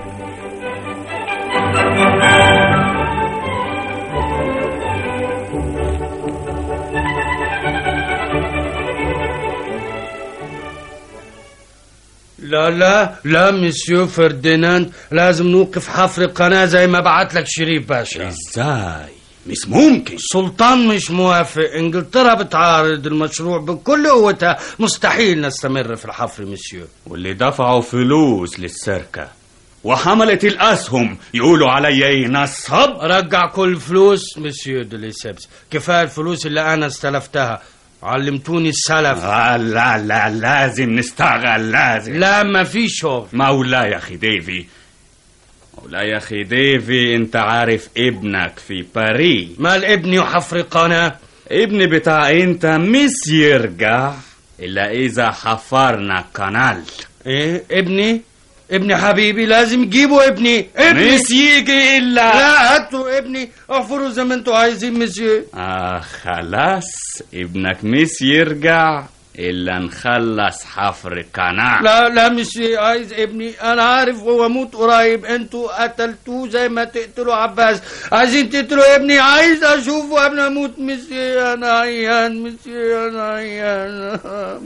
لا لا لا مسيو فرديناند لازم نوقف حفر القناة زي ما بعت لك شريف باشا ازاي مش ممكن السلطان مش موافق انجلترا بتعارض المشروع بكل قوتها مستحيل نستمر في الحفر مسيو واللي دفعوا فلوس للسركة وحملت الأسهم يقولوا علي ايه نصب رجع كل فلوس مسيو دوليسيبس كفاية الفلوس اللي أنا استلفتها علمتوني السلف آه لا لا لازم نشتغل لازم لا ما في شغل مولاي يا أخي ديفي مولاي يا أخي ديفي أنت عارف ابنك في باريس مال ابني وحفر قناة ابني بتاع أنت مش يرجع إلا إذا حفرنا قنال ايه ابني ابني حبيبي لازم جيبوا ابني ابني مش يجي إلا لا هاتوا ابني احفروا زي ما انتوا عايزين مسيو آه خلاص ابنك مش يرجع إلا نخلص حفر قناة لا لا مش عايز ابني انا عارف هو موت قريب انتوا قتلتوه زي ما تقتلوا عباس عايزين تقتلوا ابني عايز اشوفه قبل ما اموت مسي انا عيان مسي انا عيان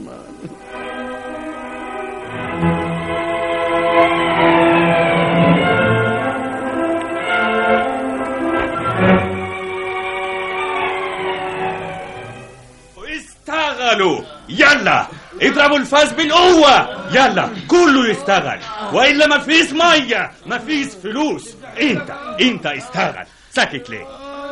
اشتغلوا يلا اضربوا الفاس بالقوة يلا كله يشتغل وإلا ما فيش مية ما فيش فلوس انت انت اشتغل ساكت ليه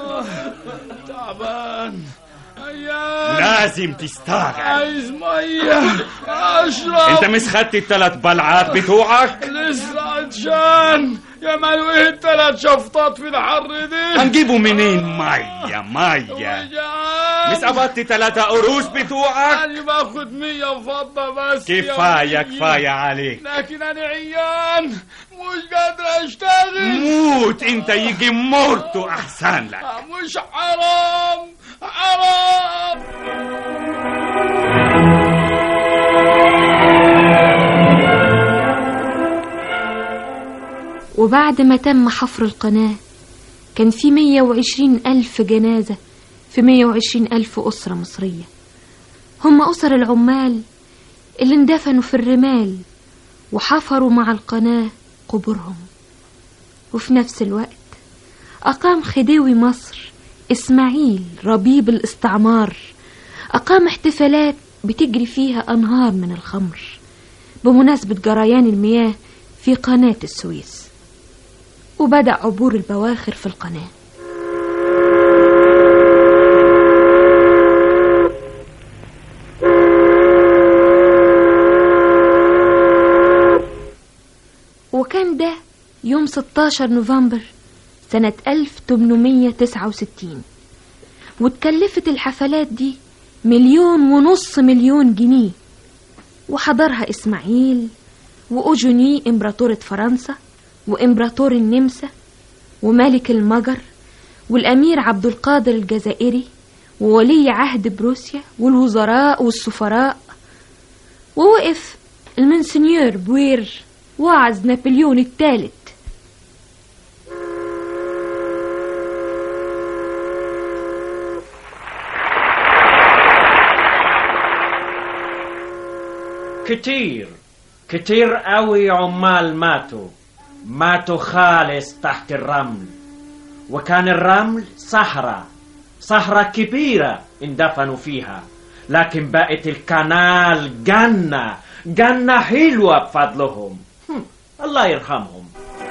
تعبان لازم تشتغل عايز ميه اشرب انت مش خدت الثلاث بلعات بتوعك لسه عطشان يا مالو ايه التلات شفطات في الحر دي هنجيبوا منين مية مية مش قبضت ثلاثة قروش بتوعك انا باخد مية فضة بس يا كفاية ولية. كفاية عليك لكن انا عيان مش قادر اشتغل موت انت يجي مرته احسن لك مش حرام حرام وبعد ما تم حفر القناة كان في 120 ألف جنازة في 120 ألف أسرة مصرية هم أسر العمال اللي اندفنوا في الرمال وحفروا مع القناة قبورهم وفي نفس الوقت أقام خديوي مصر إسماعيل ربيب الاستعمار أقام احتفالات بتجري فيها أنهار من الخمر بمناسبة جريان المياه في قناة السويس وبدأ عبور البواخر في القناة وكان ده يوم 16 نوفمبر سنة 1869 واتكلفت الحفلات دي مليون ونص مليون جنيه وحضرها إسماعيل وأوجوني إمبراطورة فرنسا وإمبراطور النمسا وملك المجر والأمير عبد القادر الجزائري وولي عهد بروسيا والوزراء والسفراء ووقف المنسنيور بوير واعظ نابليون الثالث كتير كتير قوي عمال ماتوا ماتوا خالص تحت الرمل وكان الرمل صحراء صحراء كبيرة اندفنوا فيها لكن بقت الكنال جنة جنة حلوة بفضلهم هم، الله يرحمهم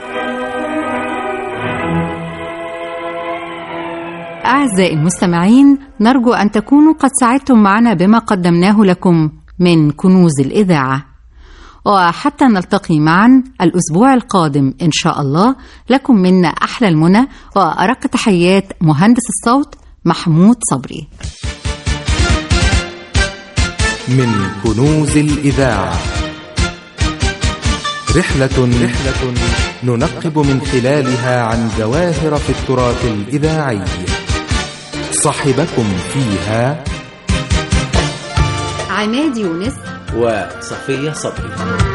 أعزائي المستمعين نرجو أن تكونوا قد سعدتم معنا بما قدمناه لكم من كنوز الإذاعة وحتى نلتقي معا الأسبوع القادم إن شاء الله لكم منا أحلى المنى وأرق تحيات مهندس الصوت محمود صبري من كنوز الإذاعة رحلة رحلة ننقب من خلالها عن جواهر في التراث الإذاعي صاحبكم فيها عماد يونس وصفية صبري